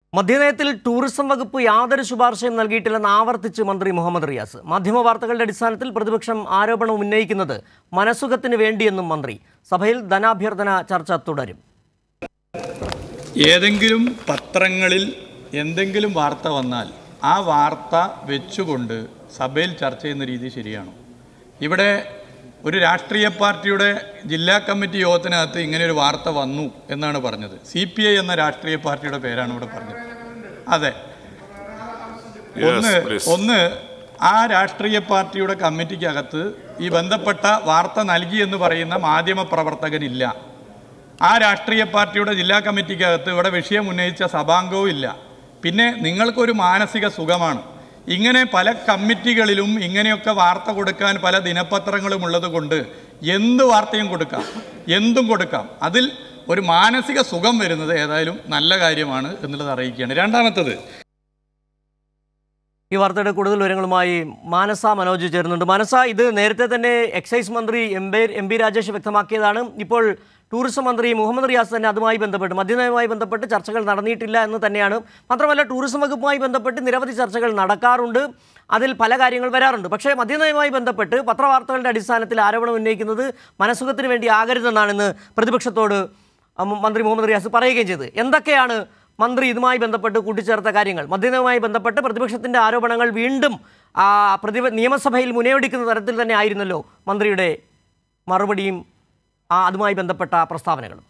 മദ്യനയത്തിൽ tourism വകുപ്പ് യാതൊരു ശുപാർശയും നൽകിയിട്ടില്ലെന്ന് ആവർത്തിച്ച് മന്ത്രി മുഹമ്മദ് റിയാസ് മാധ്യമ വാർത്തകളുടെ അടിസ്ഥാനത്തിൽ പ്രതിപക്ഷം ആരോപണം ഉന്നയിക്കുന്നത് മനസുഖത്തിന് വേണ്ടിയെന്നും മന്ത്രി സഭയിൽ ധനാഭ്യർത്ഥന ചർച്ച തുടരും ഏതെങ്കിലും പത്രങ്ങളിൽ എന്തെങ്കിലും വാർത്ത വന്നാൽ ആ വാർത്ത വെച്ചുകൊണ്ട് സഭയിൽ ചർച്ച ചെയ്യുന്ന രീതി ശരിയാണോ ഇവിടെ ഒരു രാഷ്ട്രീയ പാർട്ടിയുടെ ജില്ലാ കമ്മിറ്റി യോഗത്തിനകത്ത് ഇങ്ങനെ ഒരു വാർത്ത വന്നു എന്നാണ് പറഞ്ഞത് സി പി ഐ എന്ന രാഷ്ട്രീയ പാർട്ടിയുടെ പേരാണ് ഇവിടെ പറഞ്ഞത് അതെ ഒന്ന് ഒന്ന് ആ രാഷ്ട്രീയ പാർട്ടിയുടെ കമ്മിറ്റിക്കകത്ത് ഈ ബന്ധപ്പെട്ട വാർത്ത നൽകി എന്ന് പറയുന്ന മാധ്യമ പ്രവർത്തകനില്ല ആ രാഷ്ട്രീയ പാർട്ടിയുടെ ജില്ലാ കമ്മിറ്റിക്കകത്ത് ഇവിടെ വിഷയം ഉന്നയിച്ച സഭാംഗവും ഇല്ല പിന്നെ നിങ്ങൾക്കൊരു മാനസിക സുഖമാണ് ഇങ്ങനെ പല കമ്മിറ്റികളിലും ഇങ്ങനെയൊക്കെ വാർത്ത കൊടുക്കാൻ പല ദിനപത്രങ്ങളും ഉള്ളത് കൊണ്ട് എന്ത് വാർത്തയും കൊടുക്കാം എന്തും കൊടുക്കാം അതിൽ ഒരു മാനസിക സുഖം വരുന്നത് ഏതായാലും നല്ല കാര്യമാണ് എന്നുള്ളത് അറിയിക്കുകയാണ് രണ്ടാമത്തത് ഈ വാർത്തയുടെ കൂടുതൽ വിവരങ്ങളുമായി മാനസ മനോജ് ചേരുന്നുണ്ട് മാനസ ഇത് നേരത്തെ തന്നെ എക്സൈസ് മന്ത്രി M B M B Rajesh വ്യക്തമാക്കിയതാണ് ഇപ്പോൾ ടൂറിസം മന്ത്രി മുഹമ്മദ് റിയാസ് തന്നെ അതുമായി ബന്ധപ്പെട്ട് മദ്യനയവുമായി ബന്ധപ്പെട്ട് ചർച്ചകൾ നടന്നിയിട്ടില്ല എന്ന് തന്നെയാണ് മാത്രമല്ല ടൂറിസം വകുപ്പുമായി ബന്ധപ്പെട്ട് നിരവധി ചർച്ചകൾ നടക്കാറുണ്ട് അതിൽ പല കാര്യങ്ങൾ വരാറുണ്ട് പക്ഷേ മദ്യനയവുമായി ബന്ധപ്പെട്ട് പത്രവാർത്തകളുടെ അടിസ്ഥാനത്തിൽ ആരോപണം ഉന്നയിക്കുന്നത് മനസുഖത്തിന് വേണ്ടി ആകരുതെന്നാണെന്ന് പ്രതിപക്ഷത്തോട് അം- മന്ത്രി മുഹമ്മദ് റിയാസ് പറയുകയും ചെയ്തത് എന്തൊക്കെയാണ് മന്ത്രി ഇതുമായി ബന്ധപ്പെട്ട് കൂട്ടിച്ചേർത്ത കാര്യങ്ങൾ മദ്യനയവുമായി ബന്ധപ്പെട്ട് പ്രതിപക്ഷത്തിൻ്റെ ആരോപണങ്ങൾ വീണ്ടും ആ, പ്രതിപ നിയമസഭയിൽ മുനയൊടിക്കുന്ന തരത്തിൽ തന്നെ ആയിരുന്നല്ലോ മന്ത്രിയുടെ മറുപടിയും ആ, അതുമായി ബന്ധപ്പെട്ട പ്രസ്താവനകളും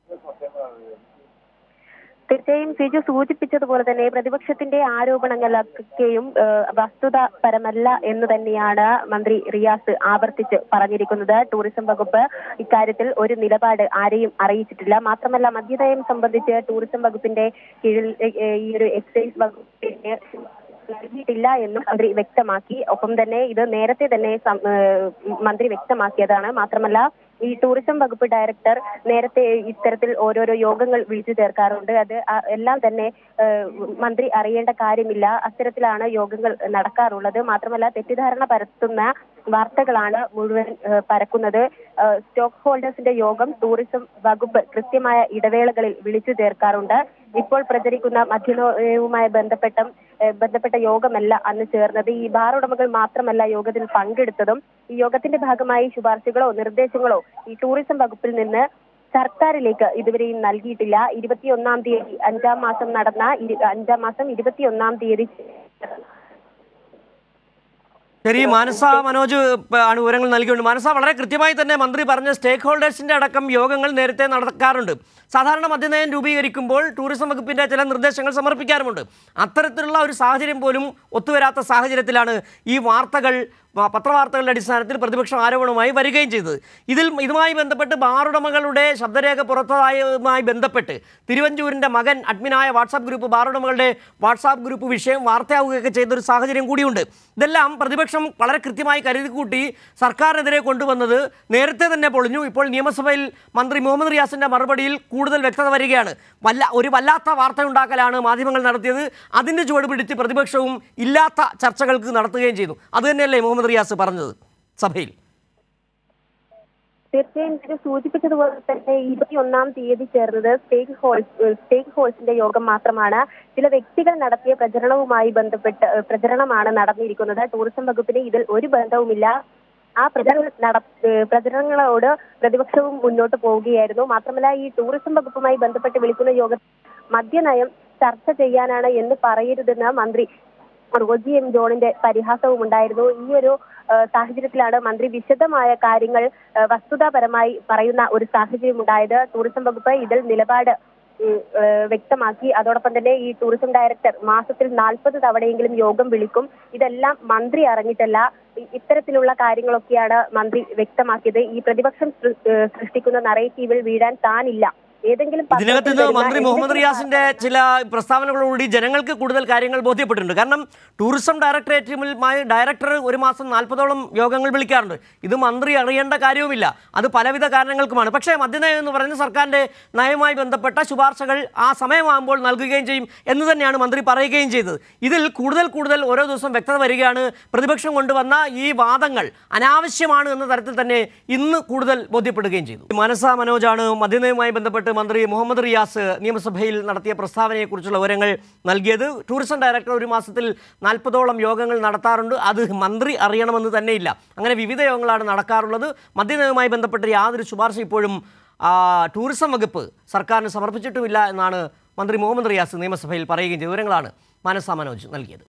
തീർച്ചയായും സിജു സൂചിപ്പിച്ചതുപോലെ തന്നെ പ്രതിപക്ഷത്തിന്റെ ആരോപണങ്ങളൊക്കെയും ഏഹ്, വസ്തുതാപരമല്ല എന്ന് തന്നെയാണ് മന്ത്രി റിയാസ് ആവർത്തിച്ച് പറഞ്ഞിരിക്കുന്നത് ടൂറിസം വകുപ്പ് ഇക്കാര്യത്തിൽ ഒരു നിലപാട് ആരെയും അറിയിച്ചിട്ടില്ല മാത്രമല്ല മദ്യനയം സംബന്ധിച്ച് ടൂറിസം വകുപ്പിന്റെ കീഴിൽ ഏഹ്, ഈ ഒരു എക്സൈസ് വകുപ്പിന് നൽകിയിട്ടില്ല എന്നും മന്ത്രി വ്യക്തമാക്കി ഒപ്പം തന്നെ ഇത് നേരത്തെ തന്നെ സം- ഏഹ്, മന്ത്രി വ്യക്തമാക്കിയതാണ് മാത്രമല്ല ഈ ടൂറിസം വകുപ്പ് ഡയറക്ടർ നേരത്തെ ഇത്തരത്തിൽ ഓരോരോ യോഗങ്ങൾ വിളിച്ചു ചേർക്കാറുണ്ട് അത് ആ- എല്ലാം തന്നെ ഏഹ്, മന്ത്രി അറിയേണ്ട കാര്യമില്ല അത്തരത്തിലാണ് യോഗങ്ങൾ നടക്കാറുള്ളത് മാത്രമല്ല തെറ്റിദ്ധാരണ പരത്തുന്ന വാർത്തകളാണ് മുഴുവൻ ഏഹ്, പരക്കുന്നത് ഏഹ്, സ്റ്റോക്ക് ഹോൾഡേഴ്സിന്റെ യോഗം ടൂറിസം വകുപ്പ് കൃത്യമായ ഇടവേളകളിൽ വിളിച്ചു ചേർക്കാറുണ്ട് ഇപ്പോൾ പ്രചരിക്കുന്ന മദ്യനയവുമായി ബന്ധപ്പെട്ട ഏഹ്, ബന്ധപ്പെട്ട യോഗമല്ല അന്ന് ചേർന്നത് ഈ ബാർ ഉടമകൾ മാത്രമല്ല യോഗത്തിൽ പങ്കെടുത്തതും ഈ യോഗത്തിന്റെ ഭാഗമായി ശുപാർശകളോ നിർദ്ദേശങ്ങളോ ഈ ടൂറിസം വകുപ്പിൽ നിന്ന് സർക്കാരിലേക്ക് ഇതുവരെയും നൽകിയിട്ടില്ല ഇരുപത്തിയൊന്നാം തീയതി അഞ്ചാം മാസം നടന്ന ഇരു- അഞ്ചാം മാസം ഇരുപത്തിയൊന്നാം തീയതി ശരി മാനസ മനോജ് പ- ആണ് വിവരങ്ങൾ നൽകിയുണ്ട് മാനസ വളരെ കൃത്യമായി തന്നെ മന്ത്രി പറഞ്ഞ സ്റ്റേക്ക് ഹോൾഡേഴ്സിന്റെ അടക്കം യോഗങ്ങൾ നേരത്തെ നടക്കാറുണ്ട് സാധാരണ മദ്യനയം രൂപീകരിക്കുമ്പോൾ ടൂറിസം വകുപ്പിന്റെ ചില നിർദ്ദേശങ്ങൾ സമർപ്പിക്കാറുമുണ്ട് അത്തരത്തിലുള്ള ഒരു സാഹചര്യം പോലും ഒത്തുവരാത്ത സാഹചര്യത്തിലാണ് ഈ വാർത്തകൾ വ- പത്രവാർത്തകളുടെ അടിസ്ഥാനത്തിൽ പ്രതിപക്ഷം ആരോപണവുമായി വരികയും ചെയ്തത് ഇതിൽ ഇതുമായി ബന്ധപ്പെട്ട് ബാറുടമകളുടെ ശബ്ദരേഖ പുറത്തതായതുമായി ബന്ധപ്പെട്ട് തിരുവഞ്ചൂരിൻ്റെ മകൻ അഡ്മിനായ വാട്സാപ്പ് ഗ്രൂപ്പ് ബാറുടമകളുടെ വാട്സാപ്പ് ഗ്രൂപ്പ് വിഷയം വാർത്തയാവുകയൊക്കെ ചെയ്തൊരു സാഹചര്യം കൂടിയുണ്ട് ഇതെല്ലാം പ്രതിപക്ഷം വളരെ കൃത്യമായി കരുതിക്കൂട്ടി സർക്കാരിനെതിരെ കൊണ്ടുവന്നത് നേരത്തെ തന്നെ പൊളിഞ്ഞു ഇപ്പോൾ നിയമസഭയിൽ മന്ത്രി മുഹമ്മദ് റിയാസിൻ്റെ മറുപടിയിൽ കൂടുതൽ വ്യക്തത വരികയാണ് വല്ല ഒരു വല്ലാത്ത വാർത്തയുണ്ടാക്കലാണ് മാധ്യമങ്ങൾ നടത്തിയത് അതിൻ്റെ ചുവട് പിടിച്ച് പ്രതിപക്ഷവും ഇല്ലാത്ത ചർച്ചകൾക്ക് നടത്തുകയും ചെയ്തു അതുതന്നെയല്ലേ മുഹമ്മദ് റിയാസ് പറഞ്ഞത് സഭയിൽ തീർച്ചയായും ഇത് സൂചിപ്പിച്ചതുപോലെ തന്നെ ഇരുപത്തിയൊന്നാം തീയതി ചേർന്നത് സ്റ്റേക്ക് ഹോൾസ് സ്റ്റേക്ക് ഹോൾസിന്റെ യോഗം മാത്രമാണ് ചില വ്യക്തികൾ നടത്തിയ പ്രചരണവുമായി ബന്ധപ്പെട്ട് ഏഹ്, പ്രചരണമാണ് നടന്നിരിക്കുന്നത് ടൂറിസം വകുപ്പിന് ഇതിൽ ഒരു ബന്ധവുമില്ല ആ പ്രചരണ നട ഏഹ്, പ്രചരണങ്ങളോട് പ്രതിപക്ഷവും മുന്നോട്ട് പോവുകയായിരുന്നു മാത്രമല്ല ഈ ടൂറിസം വകുപ്പുമായി ബന്ധപ്പെട്ട് വിളിക്കുന്ന യോഗം മദ്യനയം ചർച്ച ചെയ്യാനാണ് എന്ന് പറയരുതെന്ന് മന്ത്രി റോജി എം ജോണിന്റെ പരിഹാസവും ഉണ്ടായിരുന്നു ഈ ഒരു ഏഹ്, സാഹചര്യത്തിലാണ് മന്ത്രി വിശദമായ കാര്യങ്ങൾ ഏഹ്, വസ്തുതാപരമായി പറയുന്ന ഒരു സാഹചര്യം ഉണ്ടായത് ടൂറിസം വകുപ്പ് ഇതിൽ നിലപാട് ഉം, ഏഹ്, വ്യക്തമാക്കി അതോടൊപ്പം തന്നെ ഈ ടൂറിസം ഡയറക്ടർ മാസത്തിൽ നാൽപ്പത് തവണയെങ്കിലും യോഗം വിളിക്കും ഇതെല്ലാം മന്ത്രി അറിഞ്ഞിട്ടല്ല ഇ- ഇത്തരത്തിലുള്ള കാര്യങ്ങളൊക്കെയാണ് മന്ത്രി വ്യക്തമാക്കിയത് ഈ പ്രതിപക്ഷം സൃ- ഏഹ്, സൃഷ്ടിക്കുന്ന നറേറ്റീവിൽ വീഴാൻ താനില്ല ഏതെങ്കിലും ഇതിനകത്ത് പത്രത്തിൽ നിന്ന് വരുന്ന മന്ത്രി മുഹമ്മദ് എന്തെങ്കിലും റിയാസിന്റെ ചില പ്രസ്താവനകളോടുകൂടി ജനങ്ങൾക്ക് കൂടുതൽ കാര്യങ്ങൾ ബോധ്യപ്പെട്ടിട്ടുണ്ട് കാരണം ടൂറിസം ഡയറക്ടറേറ്റുമായി ഡയറക്ടർ ഒരു മാസം നാൽപ്പതോളം യോഗങ്ങൾ വിളിക്കാറുണ്ട് ഇത് മന്ത്രി അറിയേണ്ട കാര്യവുമില്ല അത് പലവിധ കാരണങ്ങൾക്കുമാണ് പക്ഷേ മദ്യനയം എന്ന് പറയുന്ന സർക്കാരിന്റെ നയവുമായി ബന്ധപ്പെട്ട ശുപാർശകൾ ആ സമയമാകുമ്പോൾ നൽകുകയും ചെയ്യും എന്ന് തന്നെയാണ് മന്ത്രി പറയുകയും ചെയ്തത് ഇതിൽ കൂടുതൽ കൂടുതൽ ഓരോ ദിവസം വ്യക്തത വരികയാണ് പ്രതിപക്ഷം കൊണ്ടുവന്ന ഈ വാദങ്ങൾ അനാവശ്യമാണ് എന്ന തരത്തിൽ തന്നെ ഇന്ന് കൂടുതൽ ബോധ്യപ്പെടുകയും ചെയ്തു മനസ മനോജാണ് മദ്യനയവുമായി ബന്ധപ്പെട്ട് മന്ത്രി മുഹമ്മദ് റിയാസ് നിയമസഭയിൽ നടത്തിയ പ്രസ്താവനയെക്കുറിച്ചുള്ള വിവരങ്ങൾ നൽകിയത് ടൂറിസം ഡയറക്ടർ ഒരു മാസത്തിൽ നാൽപ്പതോളം യോഗങ്ങൾ നടത്താറുണ്ട് അത് മന്ത്രി അറിയണമെന്ന് തന്നെയില്ല അങ്ങനെ വിവിധ യോഗങ്ങളാണ് നടക്കാറുള്ളത് മദ്യനയവുമായി ബന്ധപ്പെട്ട യാതൊരു ശുപാർശ ഇപ്പോഴും ആ, ടൂറിസം വകുപ്പ് സർക്കാരിന് സമർപ്പിച്ചിട്ടുമില്ല എന്നാണ് മന്ത്രി മുഹമ്മദ് റിയാസ് നിയമസഭയിൽ പറയുകയും ചെയ്ത വിവരങ്ങളാണ് മാനസ മനോജ് നൽകിയത്